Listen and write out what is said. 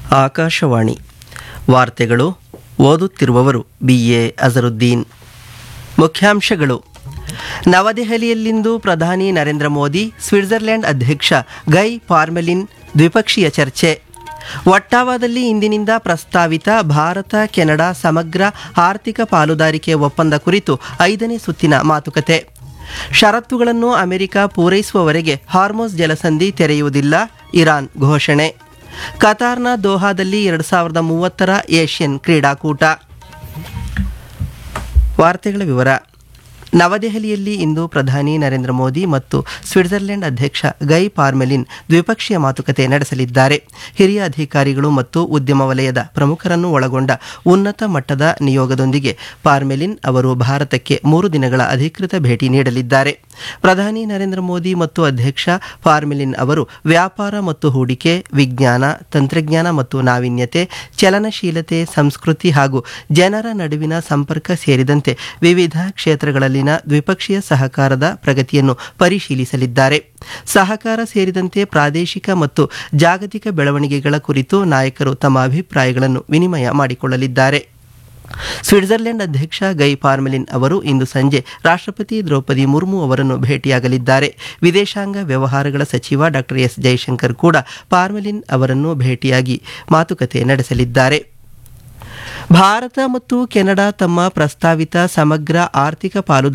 ಆಕಾಶವಾಣಿ ವಾರ್ತೆಗಳು ಓದುತ್ತಿರುವವರು B A Azharuddin ಮುಖ್ಯಾಂಶಗಳು ನವದೆಹಲಿಯಲ್ಲಿಂದು ಪ್ರಧಾನಿ ನರೇಂದ್ರ ಮೋದಿ ಸ್ವಿಟ್ಜರ್ಲೆಂಡ್ ಅಧ್ಯಕ್ಷ ಗೈ ಪಾರ್ಮೆಲಿನ್ ದ್ವಿಪಕ್ಷೀಯ ಚರ್ಚೆ ಒಟ್ಟಾವಾದಲ್ಲಿ ಇಂದಿನಿಂದ ಪ್ರಸ್ತಾವಿತ ಭಾರತ ಕೆನಡಾ ಸಮಗ್ರ ಆರ್ಥಿಕ ಪಾಲುದಾರಿಕೆ ಒಪ್ಪಂದ ಕುರಿತು ಐದನೇ ಸುತ್ತಿನ ಮಾತುಕತೆ ಷರತ್ತುಗಳನ್ನು ಅಮೆರಿಕ ಪೂರೈಸುವವರೆಗೆ ಹಾರ್ಮೋಸ್ ಜಲಸಂಧಿ ತೆರೆಯುವುದಿಲ್ಲ ಇರಾನ್ ಘೋಷಣೆ ಕತಾರ್ನ ದೋಹಾದಲ್ಲಿ ಎರಡು ಸಾವಿರದ ಮೂವತ್ತರ ಏಷ್ಯನ್ ಕ್ರೀಡಾಕೂಟ ವಾರ್ತೆಗಳ ವಿವರ ನವದೆಹಲಿಯಲ್ಲಿ ಇಂದು ಪ್ರಧಾನಿ ನರೇಂದ್ರ ಮೋದಿ ಮತ್ತು ಸ್ವಿಟ್ಜರ್ಲೆಂಡ್ ಅಧ್ಯಕ್ಷ ಗೈ ಪಾರ್ಮೆಲಿನ್ ದ್ವಿಪಕ್ಷೀಯ ಮಾತುಕತೆ ನಡೆಸಲಿದ್ದಾರೆ ಹಿರಿಯ ಅಧಿಕಾರಿಗಳು ಮತ್ತು ಉದ್ಯಮ ವಲಯದ ಪ್ರಮುಖರನ್ನು ಒಳಗೊಂಡ ಉನ್ನತ ಮಟ್ಟದ ನಿಯೋಗದೊಂದಿಗೆ ಪಾರ್ಮೆಲಿನ್ ಅವರು ಭಾರತಕ್ಕೆ ಮೂರು ದಿನಗಳ ಅಧಿಕೃತ ಭೇಟಿ ನೀಡಲಿದ್ದಾರೆ ಪ್ರಧಾನಿ ನರೇಂದ್ರ ಮೋದಿ ಮತ್ತು ಅಧ್ಯಕ್ಷ ಪಾರ್ಮೆಲಿನ್ ಅವರು ವ್ಯಾಪಾರ ಮತ್ತು ಹೂಡಿಕೆ ವಿಜ್ಞಾನ ತಂತ್ರಜ್ಞಾನ ಮತ್ತು ನಾವೀನ್ಯತೆ ಚಲನಶೀಲತೆ ಸಂಸ್ಕೃತಿ ಹಾಗೂ ಜನರ ನಡುವಿನ ಸಂಪರ್ಕ ಸೇರಿದಂತೆ ವಿವಿಧ ಕ್ಷೇತ್ರಗಳಲ್ಲಿನ ದ್ವಿಪಕ್ಷೀಯ ಸಹಕಾರದ ಪ್ರಗತಿಯನ್ನು ಪರಿಶೀಲಿಸಲಿದ್ದಾರೆ ಸಹಕಾರ ಸೇರಿದಂತೆ ಪ್ರಾದೇಶಿಕ ಮತ್ತು ಜಾಗತಿಕ ಬೆಳವಣಿಗೆಗಳ ಕುರಿತು ನಾಯಕರು ತಮ್ಮ ಅಭಿಪ್ರಾಯಗಳನ್ನು ವಿನಿಮಯ ಮಾಡಿಕೊಳ್ಳಲಿದ್ದಾರೆ ಸ್ವಿಟ್ಜರ್ಲೆಂಡ್ ಅಧ್ಯಕ್ಷ ಗೈ ಪಾರ್ಮೆಲಿನ್ ಅವರು ಇಂದು ಸಂಜೆ ರಾಷ್ಟ್ರಪತಿ ದ್ರೌಪದಿ ಮುರ್ಮು ಅವರನ್ನು ಭೇಟಿಯಾಗಲಿದ್ದಾರೆ ವಿದೇಶಾಂಗ ವ್ಯವಹಾರಗಳ ಸಚಿವ ಡಾಕ್ಟರ್ ಎಸ್ ಜೈಶಂಕರ್ ಕೂಡ ಪಾರ್ಮೆಲಿನ್ ಅವರನ್ನು ಭೇಟಿಯಾಗಿ ಮಾತುಕತೆ ನಡೆಸಲಿದ್ದಾರೆ ಭಾರತ ಮತ್ತು ಕೆನಡಾ ತಮ್ಮ ಪ್ರಸ್ತಾವಿತ ಸಮಗ್ರ ಆರ್ಥಿಕ ಪಾಲುದಾರ